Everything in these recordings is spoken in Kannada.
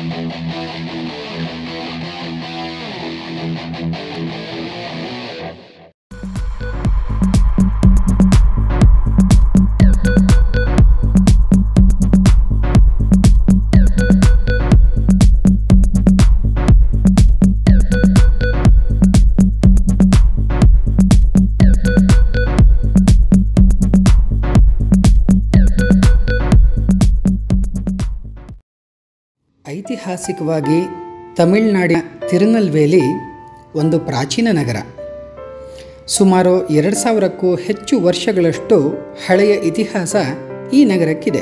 ಐತಿಹಾಸಿಕವಾಗಿ ತಮಿಳುನಾಡಿನ ತಿರುನಲ್ವೇಲಿ ಒಂದು ಪ್ರಾಚೀನ ನಗರ ಸುಮಾರು ಎರಡು ಸಾವಿರಕ್ಕೂ ಹೆಚ್ಚು ವರ್ಷಗಳಷ್ಟು ಹಳೆಯ ಇತಿಹಾಸ ಈ ನಗರಕ್ಕಿದೆ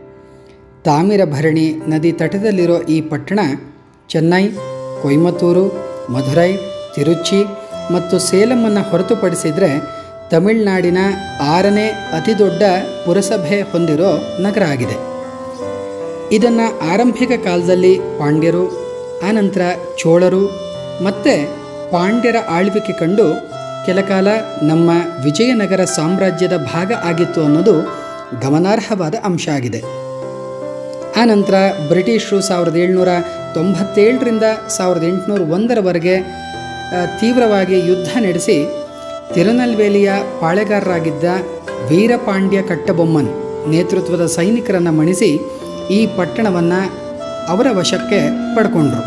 ತಾಮಿರಭರಣಿ ನದಿ ತಟದಲ್ಲಿರೋ ಈ ಪಟ್ಟಣ ಚೆನ್ನೈ ಕೊಯಮತ್ತೂರು ಮಧುರೈ ತಿರುಚಿ ಮತ್ತು ಸೇಲಮನ್ನು ಹೊರತುಪಡಿಸಿದರೆ ತಮಿಳುನಾಡಿನ ಆರನೇ ಅತಿದೊಡ್ಡ ಪುರಸಭೆ ಹೊಂದಿರೋ ನಗರ ಆಗಿದೆ ಇದನ್ನು ಆರಂಭಿಕ ಕಾಲದಲ್ಲಿ ಪಾಂಡ್ಯರು ಆನಂತರ ಚೋಳರು ಮತ್ತು ಪಾಂಡ್ಯರ ಆಳ್ವಿಕೆ ಕಂಡು ಕೆಲಕಾಲ ನಮ್ಮ ವಿಜಯನಗರ ಸಾಮ್ರಾಜ್ಯದ ಭಾಗ ಆಗಿತ್ತು ಅನ್ನೋದು ಗಮನಾರ್ಹವಾದ ಅಂಶ ಆಗಿದೆ ಆನಂತರ ಬ್ರಿಟಿಷರು ಸಾವಿರದ ಏಳ್ನೂರ ತೊಂಬತ್ತೇಳರಿಂದ ಸಾವಿರದ ಎಂಟುನೂರ ಒಂದರವರೆಗೆ ಆ, ತೀವ್ರವಾಗಿ ಯುದ್ಧ ನಡೆಸಿ ತಿರುನಲ್ವೇಲಿಯ ಪಾಳೆಗಾರರಾಗಿದ್ದ ವೀರಪಾಂಡ್ಯ ಕಟ್ಟಬೊಮ್ಮನ್ ನೇತೃತ್ವದ ಸೈನಿಕರನ್ನು ಮಣಿಸಿ ಈ ಪಟ್ಟಣವನ್ನು ಅವರ ವಶಕ್ಕೆ ಪಡ್ಕೊಂಡ್ರು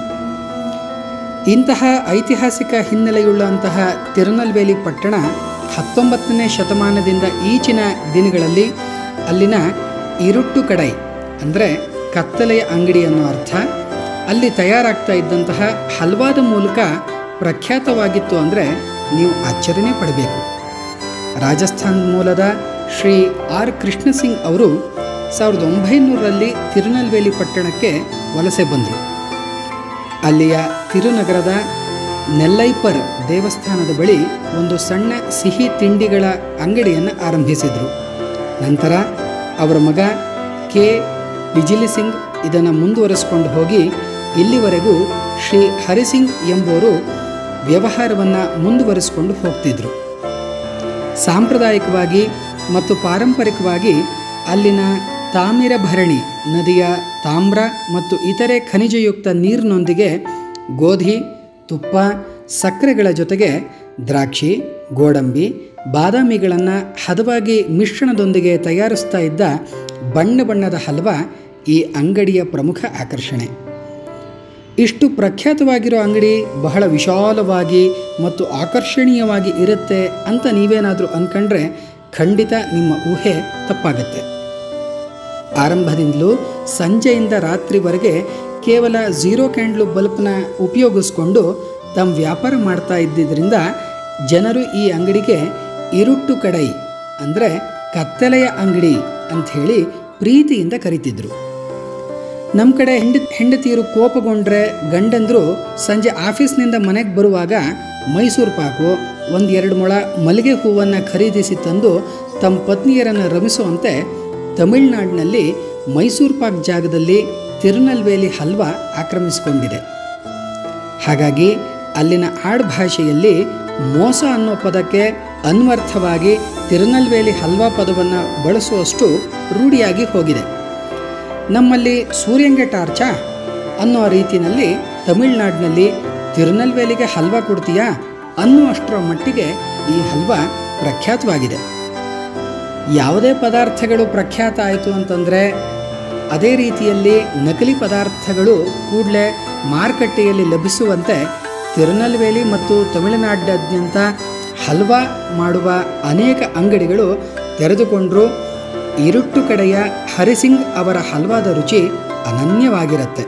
ಇಂತಹ ಐತಿಹಾಸಿಕ ಹಿನ್ನೆಲೆಯುಳ್ಳಂತಹ ತಿರುನಲ್ವೇಲಿ ಪಟ್ಟಣ ಹತ್ತೊಂಬತ್ತನೇ ಶತಮಾನದಿಂದ ಈಚಿನ ದಿನಗಳಲ್ಲಿ ಅಲ್ಲಿನ ಇರುಟ್ಟು ಕಡೈ ಅಂದರೆ ಕತ್ತಲೆಯ ಅಂಗಡಿ ಅನ್ನೋ ಅರ್ಥ ಅಲ್ಲಿ ತಯಾರಾಗ್ತಾ ಇದ್ದಂತಹ ಹಲ್ವಾದ ಮೂಲಕ ಪ್ರಖ್ಯಾತವಾಗಿತ್ತು ಅಂದರೆ ನೀವು ಆಶ್ಚರ್ಯನೇ ಪಡಬೇಕು ರಾಜಸ್ಥಾನ್ ಮೂಲದ ಶ್ರೀ ಆರ್ ಕೃಷ್ಣ ಸಿಂಗ್ ಅವರು ಸಾವಿರದ ಒಂಬೈನೂರರಲ್ಲಿ ತಿರುನಲ್ವೇಲಿ ಪಟ್ಟಣಕ್ಕೆ ವಲಸೆ ಬಂದರು ಅಲ್ಲಿಯ ತಿರುನಗರದ ನೆಲ್ಲೈಪರ್ ದೇವಸ್ಥಾನದ ಬಳಿ ಒಂದು ಸಣ್ಣ ಸಿಹಿ ತಿಂಡಿಗಳ ಅಂಗಡಿಯನ್ನು ಆರಂಭಿಸಿದರು ನಂತರ ಅವರ ಮಗ ಕೆ ಬಿಜಿಲಿ ಸಿಂಗ್ ಇದನ್ನು ಮುಂದುವರಿಸಿಕೊಂಡು ಹೋಗಿ ಇಲ್ಲಿವರೆಗೂ ಶ್ರೀ ಹರಿಸಿಂಗ್ ಎಂಬುವರು ವ್ಯವಹಾರವನ್ನು ಮುಂದುವರಿಸಿಕೊಂಡು ಹೋಗ್ತಿದ್ರು ಸಾಂಪ್ರದಾಯಿಕವಾಗಿ ಮತ್ತು ಪಾರಂಪರಿಕವಾಗಿ ಅಲ್ಲಿನ ತಾಮಿರಭರಣಿ ನದಿಯ ತಾಮ್ರ ಮತ್ತು ಇತರೆ ಖನಿಜಯುಕ್ತ ನೀರಿನೊಂದಿಗೆ ಗೋಧಿ ತುಪ್ಪ ಸಕ್ಕರೆಗಳ ಜೊತೆಗೆ ದ್ರಾಕ್ಷಿ ಗೋಡಂಬಿ ಬಾದಾಮಿಗಳನ್ನು ಹದವಾಗಿ ಮಿಶ್ರಣದೊಂದಿಗೆ ತಯಾರಿಸ್ತಾ ಇದ್ದ ಬಣ್ಣ ಬಣ್ಣದ ಹಲ್ವ ಈ ಅಂಗಡಿಯ ಪ್ರಮುಖ ಆಕರ್ಷಣೆ ಇಷ್ಟು ಪ್ರಖ್ಯಾತವಾಗಿರೋ ಅಂಗಡಿ ಬಹಳ ವಿಶಾಲವಾಗಿ ಮತ್ತು ಆಕರ್ಷಣೀಯವಾಗಿ ಇರುತ್ತೆ ಅಂತ ನೀವೇನಾದರೂ ಅಂದ್ಕೊಂಡ್ರೆ ಖಂಡಿತ ನಿಮ್ಮ ಊಹೆ ತಪ್ಪಾಗುತ್ತೆ ಆರಂಭದಿಂದಲೂ ಸಂಜೆಯಿಂದ ರಾತ್ರಿವರೆಗೆ ಕೇವಲ ಝೀರೋ ಕ್ಯಾಂಡ್ಲು ಬಲ್ಬ್ನ ಉಪಯೋಗಿಸ್ಕೊಂಡು ತಮ್ಮ ವ್ಯಾಪಾರ ಮಾಡ್ತಾ ಇದ್ದಿದ್ದರಿಂದ ಜನರು ಈ ಅಂಗಡಿಗೆ ಇರುಟ್ಟು ಕಡೈ ಅಂದರೆ ಕತ್ತಲೆಯ ಅಂಗಡಿ ಅಂಥೇಳಿ ಪ್ರೀತಿಯಿಂದ ಕರಿತಿದ್ರು ನಮ್ಮ ಕಡೆ ಹೆಂಡ ಹೆಂಡತಿಯರು ಕೋಪಗೊಂಡ್ರೆ ಗಂಡಂದರು ಸಂಜೆ ಆಫೀಸ್ನಿಂದ ಮನೆಗೆ ಬರುವಾಗ ಮೈಸೂರು ಪಾಕು ಒಂದು ಎರಡು ಮೊಳ ಮಲ್ಲಿಗೆ ಹೂವನ್ನು ಖರೀದಿಸಿ ತಂದು ತಮ್ಮ ಪತ್ನಿಯರನ್ನು ರಮಿಸುವಂತೆ ತಮಿಳುನಾಡಿನಲ್ಲಿ ಮೈಸೂರು ಪಾಕ್ ಜಾಗದಲ್ಲಿ ತಿರುನಲ್ವೇಲಿ ಹಲ್ವಾ ಆಕ್ರಮಿಸಿಕೊಂಡಿದೆ ಹಾಗಾಗಿ ಅಲ್ಲಿನ ಆಡ್ಭಾಷೆಯಲ್ಲಿ ಮೋಸ ಅನ್ನೋ ಪದಕ್ಕೆ ಅನ್ವರ್ಥವಾಗಿ ತಿರುನಲ್ವೇಲಿ ಹಲ್ವಾ ಪದವನ್ನು ಬಳಸುವಷ್ಟು ರೂಢಿಯಾಗಿ ಹೋಗಿದೆ ನಮ್ಮಲ್ಲಿ ಸೂರ್ಯಂಗೆ ಟಾರ್ಚಾ ಅನ್ನೋ ರೀತಿಯಲ್ಲಿ ತಮಿಳುನಾಡಿನಲ್ಲಿ ತಿರುನಲ್ವೇಲಿಗೆ ಹಲ್ವಾ ಕೊಡ್ತೀಯಾ ಅನ್ನುವಷ್ಟರ ಮಟ್ಟಿಗೆ ಈ ಹಲ್ವಾ ಪ್ರಖ್ಯಾತವಾಗಿದೆ ಯಾವುದೇ ಪದಾರ್ಥಗಳು ಪ್ರಖ್ಯಾತ ಆಯಿತು ಅಂತಂದರೆ ಅದೇ ರೀತಿಯಲ್ಲಿ ನಕಲಿ ಪದಾರ್ಥಗಳು ಕೂಡಲೇ ಮಾರುಕಟ್ಟೆಯಲ್ಲಿ ಲಭಿಸುವಂತೆ ತಿರುನಲ್ವೇಲಿ ಮತ್ತು ತಮಿಳುನಾಡಿನಾದ್ಯಂತ ಹಲ್ವಾ ಮಾಡುವ ಅನೇಕ ಅಂಗಡಿಗಳು ತೆರೆದುಕೊಂಡರೂ ಇರುಟ್ಟು ಕಡೆಯ ಹರಿಸಿಂಗ್ ಅವರ ಹಲ್ವಾದ ರುಚಿ ಅನನ್ಯವಾಗಿರುತ್ತೆ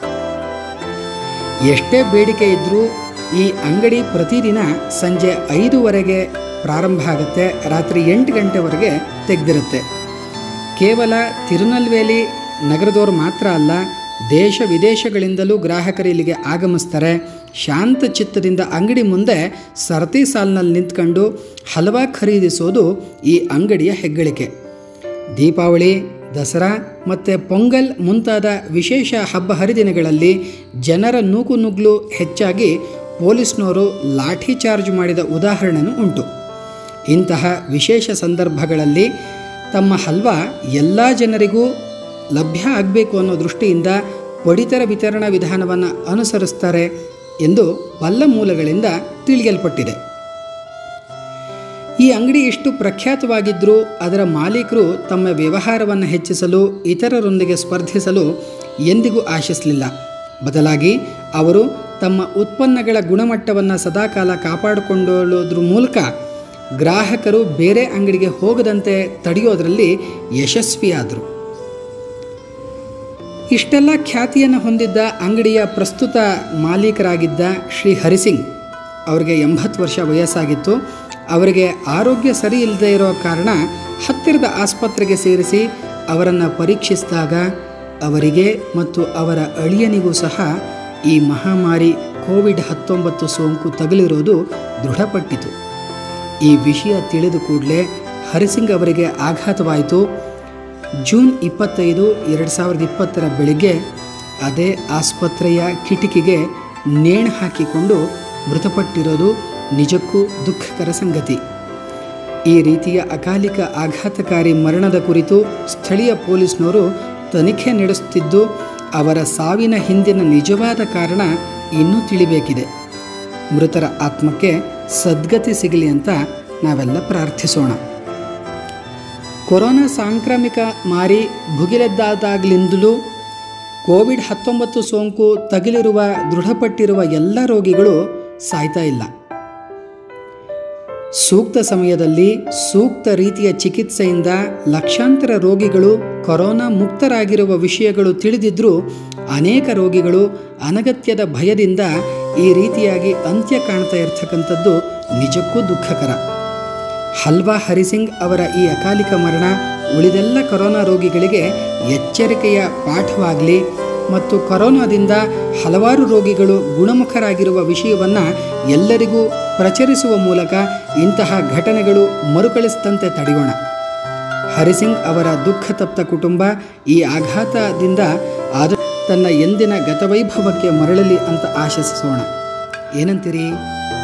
ಎಷ್ಟೇ ಬೇಡಿಕೆ ಇದ್ದರೂ ಈ ಅಂಗಡಿ ಪ್ರತಿದಿನ ಸಂಜೆ ಐದುವರೆಗೆ ಪ್ರಾರಂಭ ಆಗುತ್ತೆ ರಾತ್ರಿ ಎಂಟು ಗಂಟೆವರೆಗೆ ತೆಗೆದಿರುತ್ತೆ ಕೇವಲ ತಿರುನಲ್ವೇಲಿ ನಗರದವರು ಮಾತ್ರ ಅಲ್ಲ ದೇಶ ವಿದೇಶಗಳಿಂದಲೂ ಗ್ರಾಹಕರು ಇಲ್ಲಿಗೆ ಆಗಮಿಸ್ತಾರೆ ಶಾಂತ ಚಿತ್ತದಿಂದ ಅಂಗಡಿ ಮುಂದೆ ಸರತಿ ಸಾಲಿನಲ್ಲಿ ನಿಂತ್ಕೊಂಡು ಹಲವಾ ಖರೀದಿಸೋದು ಈ ಅಂಗಡಿಯ ಹೆಗ್ಗಳಿಕೆ ದೀಪಾವಳಿ ದಸರಾ ಮತ್ತು ಪೊಂಗಲ್ ಮುಂತಾದ ವಿಶೇಷ ಹಬ್ಬ ಹರಿದಿನಗಳಲ್ಲಿ ಜನರ ನೂಕು ನುಗ್ಲು ಹೆಚ್ಚಾಗಿ ಪೊಲೀಸ್ನವರು ಲಾಠಿ ಚಾರ್ಜ್ ಮಾಡಿದ ಉದಾಹರಣೆನೂ ಉಂಟು ಇಂತಹ ವಿಶೇಷ ಸಂದರ್ಭಗಳಲ್ಲಿ ತಮ್ಮ ಹಲ್ವಾ ಎಲ್ಲ ಜನರಿಗೂ ಲಭ್ಯ ಆಗಬೇಕು ಅನ್ನೋ ದೃಷ್ಟಿಯಿಂದ ಪಡಿತರ ವಿತರಣಾ ವಿಧಾನವನ್ನು ಅನುಸರಿಸ್ತಾರೆ ಎಂದು ಬಲ್ಲ ಮೂಲಗಳಿಂದ ತಿಳಿಯಲ್ಪಟ್ಟಿದೆ ಈ ಅಂಗಡಿ ಎಷ್ಟು ಪ್ರಖ್ಯಾತವಾಗಿದ್ದರೂ ಅದರ ಮಾಲೀಕರು ತಮ್ಮ ವ್ಯವಹಾರವನ್ನು ಹೆಚ್ಚಿಸಲು ಇತರರೊಂದಿಗೆ ಸ್ಪರ್ಧಿಸಲು ಎಂದಿಗೂ ಆಶಿಸಲಿಲ್ಲ ಬದಲಾಗಿ ಅವರು ತಮ್ಮ ಉತ್ಪನ್ನಗಳ ಗುಣಮಟ್ಟವನ್ನು ಸದಾಕಾಲ ಕಾಪಾಡಿಕೊಳ್ಳೋದ್ರ ಮೂಲಕ ಗ್ರಾಹಕರು ಬೇರೆ ಅಂಗಡಿಗೆ ಹೋಗದಂತೆ ತಡೆಯೋದರಲ್ಲಿ ಯಶಸ್ವಿಯಾದರು ಇಷ್ಟೆಲ್ಲ ಖ್ಯಾತಿಯನ್ನು ಹೊಂದಿದ್ದ ಅಂಗಡಿಯ ಪ್ರಸ್ತುತ ಮಾಲೀಕರಾಗಿದ್ದ ಶ್ರೀ ಹರಿಸಿಂಗ್ ಅವರಿಗೆ ಎಂಬತ್ತು ವರ್ಷ ವಯಸ್ಸಾಗಿತ್ತು ಅವರಿಗೆ ಆರೋಗ್ಯ ಸರಿ ಇಲ್ಲದೆ ಇರೋ ಕಾರಣ ಹತ್ತಿರದ ಆಸ್ಪತ್ರೆಗೆ ಸೇರಿಸಿ ಅವರನ್ನು ಪರೀಕ್ಷಿಸಿದಾಗ ಅವರಿಗೆ ಮತ್ತು ಅವರ ಅಳಿಯನಿಗೂ ಸಹ ಈ ಮಹಾಮಾರಿ ಕೋವಿಡ್ ಹತ್ತೊಂಬತ್ತು ಸೋಂಕು ತಗುಲಿರೋದು ದೃಢಪಟ್ಟಿತು ಈ ವಿಷಯ ತಿಳಿದ ಕೂಡಲೇ ಹರಿಸಿಂಗ್ ಅವರಿಗೆ ಆಘಾತವಾಯಿತು ಜೂನ್ ಇಪ್ಪತ್ತೈದು ಎರಡು ಸಾವಿರದ ಇಪ್ಪತ್ತರ ಬೆಳಿಗ್ಗೆ ಅದೇ ಆಸ್ಪತ್ರೆಯ ಕಿಟಕಿಗೆ ನೇಣು ಹಾಕಿಕೊಂಡು ಮೃತಪಟ್ಟಿರೋದು ನಿಜಕ್ಕೂ ದುಃಖಕರ ಸಂಗತಿ ಈ ರೀತಿಯ ಅಕಾಲಿಕ ಆಘಾತಕಾರಿ ಮರಣದ ಕುರಿತು ಸ್ಥಳೀಯ ಪೊಲೀಸ್ನವರು ತನಿಖೆ ನಡೆಸುತ್ತಿದ್ದು ಅವರ ಸಾವಿನ ಹಿಂದಿನ ನಿಜವಾದ ಕಾರಣ ಇನ್ನೂ ತಿಳಿಬೇಕಿದೆ ಮೃತರ ಆತ್ಮಕ್ಕೆ ಸದ್ಗತಿ ಸಿಗಲಿ ಅಂತ ನಾವೆಲ್ಲ ಪ್ರಾರ್ಥಿಸೋಣ ಕೊರೋನಾ ಸಾಂಕ್ರಾಮಿಕ ಮಾರಿ ಭುಗಿಲೆದ್ದಾದಾಗಲಿಂದಲೂ ಕೋವಿಡ್ ಹತ್ತೊಂಬತ್ತು ಸೋಂಕು ತಗುಲಿರುವ ದೃಢಪಟ್ಟಿರುವ ಎಲ್ಲ ರೋಗಿಗಳು ಸಾಯ್ತಾ ಇಲ್ಲ ಸೂಕ್ತ ಸಮಯದಲ್ಲಿ ಸೂಕ್ತ ರೀತಿಯ ಚಿಕಿತ್ಸೆಯಿಂದ ಲಕ್ಷಾಂತರ ರೋಗಿಗಳು ಕೊರೋನಾ ಮುಕ್ತರಾಗಿರುವ ವಿಷಯಗಳು ತಿಳಿದಿದ್ದರೂ ಅನೇಕ ರೋಗಿಗಳು ಅನಗತ್ಯದ ಭಯದಿಂದ ಈ ರೀತಿಯಾಗಿ ಅಂತ್ಯ ಕಾಣ್ತಾ ಇರ್ತಕ್ಕಂಥದ್ದು ನಿಜಕ್ಕೂ ದುಃಖಕರ ಹಲ್ವಾ ಹರಿಸಿಂಗ್ ಅವರ ಈ ಅಕಾಲಿಕ ಮರಣ ಉಳಿದೆಲ್ಲ ಕೊರೋನಾ ರೋಗಿಗಳಿಗೆ ಎಚ್ಚರಿಕೆಯ ಪಾಠವಾಗಲಿ ಮತ್ತು ಕೊರೋನಾದಿಂದ ಹಲವಾರು ರೋಗಿಗಳು ಗುಣಮುಖರಾಗಿರುವ ವಿಷಯವನ್ನು ಎಲ್ಲರಿಗೂ ಪ್ರಚರಿಸುವ ಮೂಲಕ ಇಂತಹ ಘಟನೆಗಳು ಮರುಕಳಿಸಿದಂತೆ ತಡೆಯೋಣ ಹರಿಸಿಂಗ್ ಅವರ ದುಃಖ ತಪ್ತ ಕುಟುಂಬ ಈ ಆಘಾತದಿಂದ ಆದ ತನ್ನ ಎಂದಿನ ಗತವೈಭವಕ್ಕೆ ಮರಳಲಿ ಅಂತ ಆಶಿಸೋಣ ಏನಂತೀರಿ